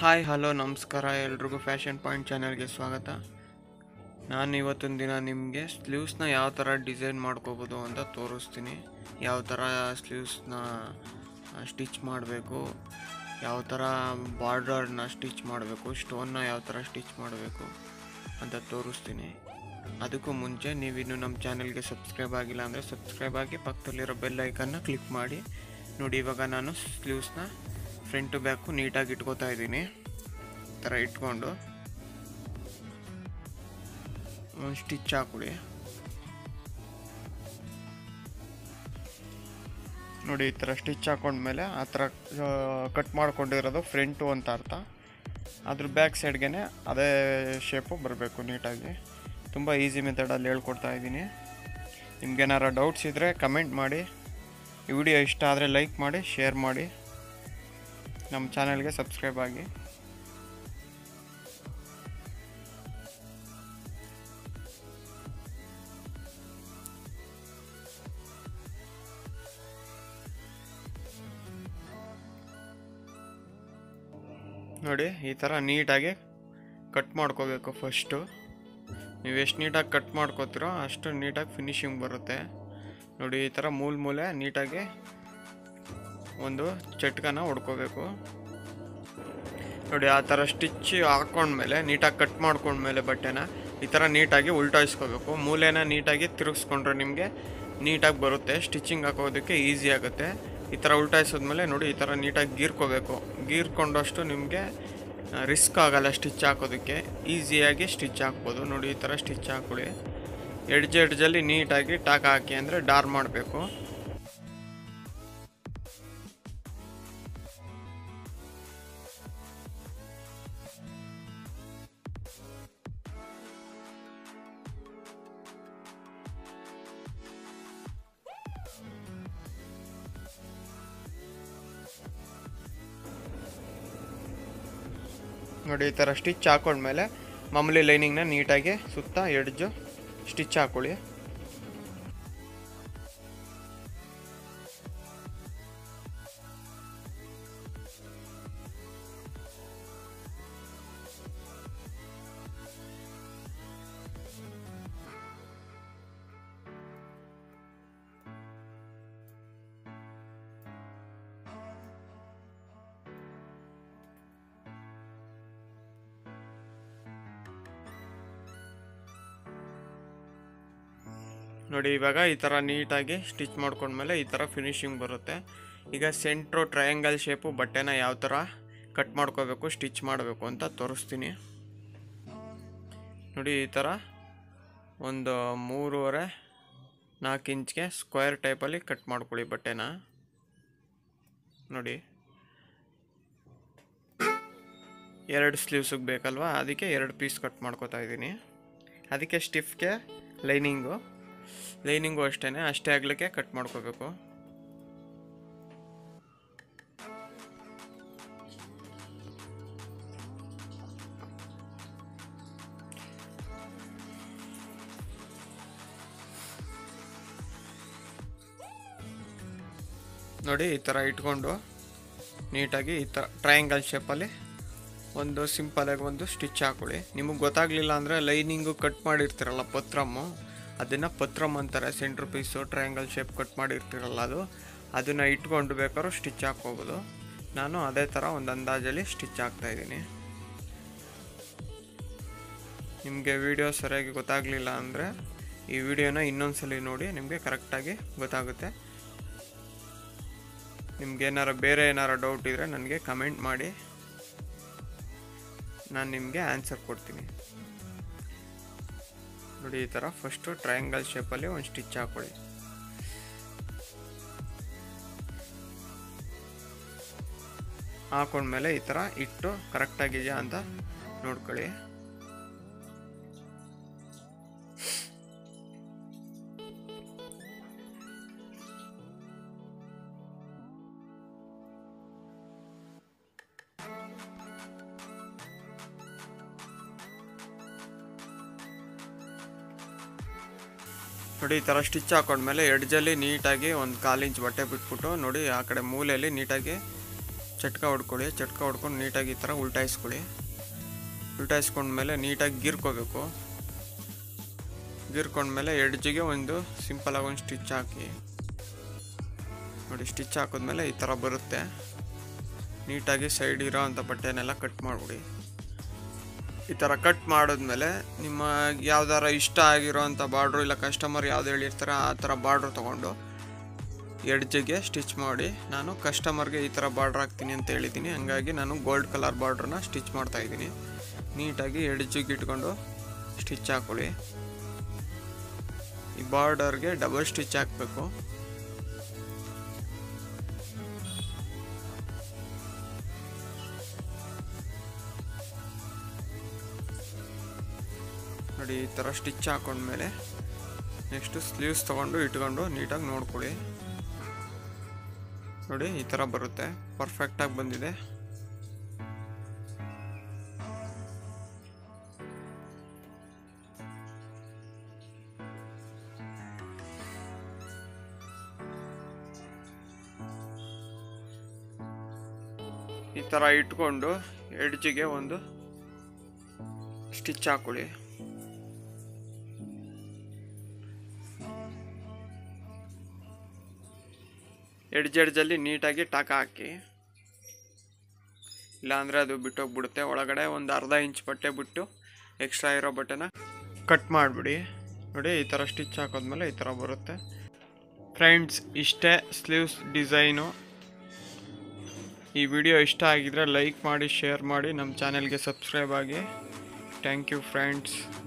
hi hello ನಮಸ್ಕಾರ ಎಲ್ರಿಗೂ fashion point ಚಾನಲ್ಗೆ ಸ್ವಾಗತ ನಾನು ಇವತ್ತಿನ ದಿನ ನಿಮಗೆ ಸ್ಲೀವ್ಸ್ನ ಯಾವ ಥರ ಡಿಸೈನ್ ಮಾಡ್ಕೋಬೋದು ಅಂತ ತೋರಿಸ್ತೀನಿ ಯಾವ ಥರ ಸ್ಲೀವ್ಸ್ನ ಸ್ಟಿಚ್ ಮಾಡಬೇಕು ಯಾವ ಥರ ಬಾರ್ಡರ್ನ ಸ್ಟಿಚ್ ಮಾಡಬೇಕು ಸ್ಟೋನ್ನ ಯಾವ ಥರ ಸ್ಟಿಚ್ ಮಾಡಬೇಕು ಅಂತ ತೋರಿಸ್ತೀನಿ ಅದಕ್ಕೂ ಮುಂಚೆ ನೀವಿನ್ನು ನಮ್ಮ ಚಾನಲ್ಗೆ ಸಬ್ಸ್ಕ್ರೈಬ್ ಆಗಿಲ್ಲ ಅಂದರೆ ಸಬ್ಸ್ಕ್ರೈಬ್ ಆಗಿ ಪಕ್ಕದಲ್ಲಿರೋ ಬೆಲ್ ಐಕನ್ನ ಕ್ಲಿಕ್ ಮಾಡಿ ನೋಡಿ ಇವಾಗ ನಾನು ಸ್ಲೀವ್ಸ್ನ ಫ್ರಂಟು ಬ್ಯಾಕು ನೀಟಾಗಿ ಇಟ್ಕೋತಾ ಇದ್ದೀನಿ ಈ ಥರ ಇಟ್ಕೊಂಡು ಒಂದು ಸ್ಟಿಚ್ ಹಾಕೊಳ್ಳಿ ನೋಡಿ ಈ ಥರ ಸ್ಟಿಚ್ ಹಾಕೊಂಡ್ಮೇಲೆ ಆ ಥರ ಕಟ್ ಮಾಡ್ಕೊಂಡಿರೋದು ಫ್ರಂಟು ಅಂತ ಅರ್ಥ ಅದ್ರ ಬ್ಯಾಕ್ ಸೈಡ್ಗೆ ಅದೇ ಶೇಪು ಬರಬೇಕು ನೀಟಾಗಿ ತುಂಬ ಈಸಿ ಮೆಥಡಲ್ಲಿ ಹೇಳ್ಕೊಡ್ತಾ ಇದ್ದೀನಿ ನಿಮ್ಗೇನಾರ ಡೌಟ್ಸ್ ಇದ್ದರೆ ಕಮೆಂಟ್ ಮಾಡಿ ಈ ವಿಡಿಯೋ ಇಷ್ಟ ಆದರೆ ಲೈಕ್ ಮಾಡಿ ಶೇರ್ ಮಾಡಿ ನಮ್ಮ ಚಾನಲ್ಗೆ ಸಬ್ಸ್ಕ್ರೈಬ್ ಆಗಿ ನೋಡಿ ಈ ಥರ ನೀಟಾಗಿ ಕಟ್ ಮಾಡ್ಕೋಬೇಕು ಫಸ್ಟು ನೀವು ಎಷ್ಟು ನೀಟಾಗಿ ಕಟ್ ಮಾಡ್ಕೋತೀರೋ ಅಷ್ಟು ನೀಟಾಗಿ ಫಿನಿಶಿಂಗ್ ಬರುತ್ತೆ ನೋಡಿ ಈ ಥರ ಮೂಲ ಮೂಲೆ ನೀಟಾಗಿ ಒಂದು ಚಟ್ಕನ ಹೊಡ್ಕೋಬೇಕು ನೋಡಿ ಆ ಥರ ಸ್ಟಿಚ್ ಹಾಕೊಂಡ್ಮೇಲೆ ನೀಟಾಗಿ ಕಟ್ ಮಾಡ್ಕೊಂಡ್ಮೇಲೆ ಬಟ್ಟೆನ ಈ ಥರ ನೀಟಾಗಿ ಉಲ್ಟಾಯಿಸ್ಕೋಬೇಕು ಮೂಲೆನ ನೀಟಾಗಿ ತಿರುಗಿಸ್ಕೊಂಡ್ರೆ ನಿಮಗೆ ನೀಟಾಗಿ ಬರುತ್ತೆ ಸ್ಟಿಚಿಂಗ್ ಹಾಕೋದಕ್ಕೆ ಈಸಿ ಆಗುತ್ತೆ ಈ ಥರ ಉಲ್ಟಾಯಿಸಿದ್ಮೇಲೆ ನೋಡಿ ಈ ಥರ ನೀಟಾಗಿ ಗೀರ್ಕೋಬೇಕು ಗೀರ್ಕೊಂಡಷ್ಟು ನಿಮಗೆ ರಿಸ್ಕ್ ಆಗಲ್ಲ ಸ್ಟಿಚ್ ಹಾಕೋದಕ್ಕೆ ಈಸಿಯಾಗಿ ಸ್ಟಿಚ್ ಹಾಕ್ಬೋದು ನೋಡಿ ಈ ಥರ ಸ್ಟಿಚ್ ಹಾಕೊಳ್ಳಿ ಎಡ್ಜ್ ಎಡ್ಜಲ್ಲಿ ನೀಟಾಗಿ ಟಾಕ್ ಹಾಕಿ ಅಂದರೆ ಡಾರ್ ಮಾಡಬೇಕು ನೋಡಿ ಈ ಥರ ಸ್ಟಿಚ್ ಹಾಕೊಂಡ್ಮೇಲೆ ಮಾಮೂಲಿ ಲೈನಿಂಗ್ನ ನೀಟಾಗಿ ಸುತ್ತ ಎಡ್ಜು ಸ್ಟಿಚ್ ಹಾಕೊಳ್ಳಿ ನೋಡಿ ಇವಾಗ ಈ ಥರ ನೀಟಾಗಿ ಸ್ಟಿಚ್ ಮಾಡ್ಕೊಂಡ್ಮೇಲೆ ಈ ಥರ ಫಿನಿಶಿಂಗ್ ಬರುತ್ತೆ ಈಗ ಸೆಂಟ್ರು ಟ್ರಯಾಂಗಲ್ ಶೇಪು ಬಟ್ಟೆನ ಯಾವ ಥರ ಕಟ್ ಮಾಡ್ಕೋಬೇಕು ಸ್ಟಿಚ್ ಮಾಡಬೇಕು ಅಂತ ತೋರಿಸ್ತೀನಿ ನೋಡಿ ಈ ಥರ ಒಂದು ಮೂರುವರೆ ನಾಲ್ಕು ಇಂಚ್ಗೆ ಸ್ಕ್ವೇರ್ ಟೈಪಲ್ಲಿ ಕಟ್ ಮಾಡ್ಕೊಳ್ಳಿ ಬಟ್ಟೆನ ನೋಡಿ ಎರಡು ಸ್ಲೀವ್ಸಿಗೆ ಬೇಕಲ್ವಾ ಅದಕ್ಕೆ ಎರಡು ಪೀಸ್ ಕಟ್ ಮಾಡ್ಕೋತಾ ಇದ್ದೀನಿ ಅದಕ್ಕೆ ಸ್ಟಿಫ್ಗೆ ಲೈನಿಂಗು ಲೈನಿಂಗು ಅಷ್ಟೇ ಅಷ್ಟೇ ಆಗ್ಲಿಕ್ಕೆ ಕಟ್ ಮಾಡ್ಕೋಬೇಕು ನೋಡಿ ಈ ಥರ ಇಟ್ಕೊಂಡು ನೀಟಾಗಿ ಈ ಥರ ಟ್ರಯಾಂಗಲ್ ಶೇಪಲ್ಲಿ ಒಂದು ಸಿಂಪಲಾಗಿ ಒಂದು ಸ್ಟಿಚ್ ಹಾಕೊಳ್ಳಿ ನಿಮಗೆ ಗೊತ್ತಾಗಲಿಲ್ಲ ಅಂದರೆ ಲೈನಿಂಗು ಕಟ್ ಮಾಡಿರ್ತೀರಲ್ಲ ಪತ್ರಮ್ಮು ಅದನ್ನು ಪತ್ರಮ್ ಅಂತಾರೆ centre piece triangle shape cut ಮಾಡಿರ್ತೀರಲ್ಲ ಅದು ಅದನ್ನು ಇಟ್ಕೊಂಡು ಬೇಕಾದ್ರೂ ಸ್ಟಿಚ್ ಹಾಕ್ಕೋಬೋದು ನಾನು ಅದೇ ಥರ ಒಂದು ಅಂದಾಜಲ್ಲಿ ಸ್ಟಿಚ್ ಹಾಕ್ತಾಯಿದ್ದೀನಿ ನಿಮಗೆ ವಿಡಿಯೋ ಸರಿಯಾಗಿ ಗೊತ್ತಾಗಲಿಲ್ಲ ಅಂದರೆ ಈ ವಿಡಿಯೋನ ಇನ್ನೊಂದ್ಸಲಿ ನೋಡಿ ನಿಮಗೆ ಕರೆಕ್ಟಾಗಿ ಗೊತ್ತಾಗುತ್ತೆ ನಿಮ್ಗೆ ಏನಾರ ಬೇರೆ ಏನಾರ ಡೌಟ್ ಇದ್ದರೆ ನನಗೆ ಕಮೆಂಟ್ ಮಾಡಿ ನಾನು ನಿಮಗೆ ಆನ್ಸರ್ ಕೊಡ್ತೀನಿ ನೋಡಿ ಈ ಥರ ಫಸ್ಟು ಟ್ರಯಾಂಗಲ್ ಶೇಪಲ್ಲಿ ಒಂದು ಸ್ಟಿಚ್ ಹಾಕೊಳ್ಳಿ ಹಾಕೊಂಡ್ಮೇಲೆ ಈ ಥರ ಇಟ್ಟು ಕರೆಕ್ಟಾಗಿದೆಯಾ ಅಂತ ನೋಡ್ಕೊಳ್ಳಿ ನೋಡಿ ಈ ಥರ ಸ್ಟಿಚ್ ಹಾಕೊಂಡ್ಮೇಲೆ ಎಡ್ಜಲ್ಲಿ ನೀಟಾಗಿ ಒಂದು ಕಾಲು ಇಂಚ್ ಬಟ್ಟೆ ಬಿಟ್ಬಿಟ್ಟು ನೋಡಿ ಆ ಕಡೆ ಮೂಲೆಯಲ್ಲಿ ನೀಟಾಗಿ ಚಟ್ಕ ಹೊಡ್ಕೊಳ್ಳಿ ಚಟ್ಕ ಹೊಡ್ಕೊಂಡು ನೀಟಾಗಿ ಈ ಥರ ಉಲ್ಟಾಯಿಸ್ಕೊಳ್ಳಿ ಉಲ್ಟಾಯಿಸ್ಕೊಂಡ್ಮೇಲೆ ನೀಟಾಗಿ ಗೀರ್ಕೋಬೇಕು ಗೀರ್ಕೊಂಡ್ಮೇಲೆ ಎಡ್ಜಿಗೆ ಒಂದು ಸಿಂಪಲಾಗಿ ಒಂದು ಸ್ಟಿಚ್ ಹಾಕಿ ನೋಡಿ ಸ್ಟಿಚ್ ಹಾಕಿದ್ಮೇಲೆ ಈ ಥರ ಬರುತ್ತೆ ನೀಟಾಗಿ ಸೈಡ್ ಇರೋ ಅಂಥ ಬಟ್ಟೆನೆಲ್ಲ ಕಟ್ ಮಾಡಿಬಿಡಿ ಈ ಥರ ಕಟ್ ಮಾಡಿದ್ಮೇಲೆ ನಿಮ್ಮ ಯಾವ್ದಾರ ಇಷ್ಟ ಆಗಿರೋ ಅಂಥ ಬಾರ್ಡ್ರು ಇಲ್ಲ ಕಸ್ಟಮರ್ ಯಾವ್ದು ಹೇಳಿರ್ತಾರೆ ಆ ಥರ ಬಾರ್ಡ್ರು ತೊಗೊಂಡು ಎಡ್ಜಿಗೆ ಸ್ಟಿಚ್ ಮಾಡಿ ನಾನು ಕಸ್ಟಮರ್ಗೆ ಈ ಥರ ಬಾರ್ಡ್ರ್ ಹಾಕ್ತೀನಿ ಅಂತ ಹೇಳಿದ್ದೀನಿ ಹಂಗಾಗಿ ನಾನು ಗೋಲ್ಡ್ ಕಲರ್ ಬಾರ್ಡ್ರನ್ನ ಸ್ಟಿಚ್ ಮಾಡ್ತಾ ಇದ್ದೀನಿ ನೀಟಾಗಿ ಎಡ್ಜಿಗೆ ಇಟ್ಕೊಂಡು ಸ್ಟಿಚ್ ಹಾಕೊಳ್ಳಿ ಈ ಬಾರ್ಡರ್ಗೆ ಡಬಲ್ ಸ್ಟಿಚ್ ಹಾಕಬೇಕು ನೋಡಿ ಈ ಥರ ಸ್ಟಿಚ್ ಹಾಕೊಂಡ್ಮೇಲೆ ನೆಕ್ಸ್ಟು ಸ್ಲೀವ್ಸ್ ತೊಗೊಂಡು ಇಟ್ಕೊಂಡು ನೀಟಾಗಿ ನೋಡ್ಕೊಳ್ಳಿ ನೋಡಿ ಈ ಥರ ಬರುತ್ತೆ ಪರ್ಫೆಕ್ಟಾಗಿ ಬಂದಿದೆ ಈ ಥರ ಇಟ್ಕೊಂಡು ಎಡ್ಜಿಗೆ ಒಂದು ಸ್ಟಿಚ್ ಹಾಕೊಳ್ಳಿ ಎಡ್ಜ್ ಎಡ್ಜಲ್ಲಿ ನೀಟಾಗಿ ಟಾಕ ಹಾಕಿ ಇಲ್ಲಾಂದರೆ ಅದು ಬಿಟ್ಟೋಗ್ಬಿಡುತ್ತೆ ಒಳಗಡೆ ಒಂದು ಅರ್ಧ ಇಂಚ್ ಬಟ್ಟೆ ಬಿಟ್ಟು ಎಕ್ಸ್ಟ್ರಾ ಇರೋ ಬಟ್ಟೆನ ಕಟ್ ಮಾಡಿಬಿಡಿ ನೋಡಿ ಈ ಥರ ಸ್ಟಿಚ್ ಹಾಕೋದ್ಮೇಲೆ ಈ ಥರ ಬರುತ್ತೆ ಫ್ರೆಂಡ್ಸ್ ಇಷ್ಟೇ ಸ್ಲೀವ್ಸ್ ಡಿಸೈನು ಈ ವಿಡಿಯೋ ಇಷ್ಟ ಆಗಿದ್ರೆ ಲೈಕ್ ಮಾಡಿ ಶೇರ್ ಮಾಡಿ ನಮ್ಮ ಚಾನೆಲ್ಗೆ ಸಬ್ಸ್ಕ್ರೈಬ್ ಆಗಿ ಥ್ಯಾಂಕ್ ಯು ಫ್ರೆಂಡ್ಸ್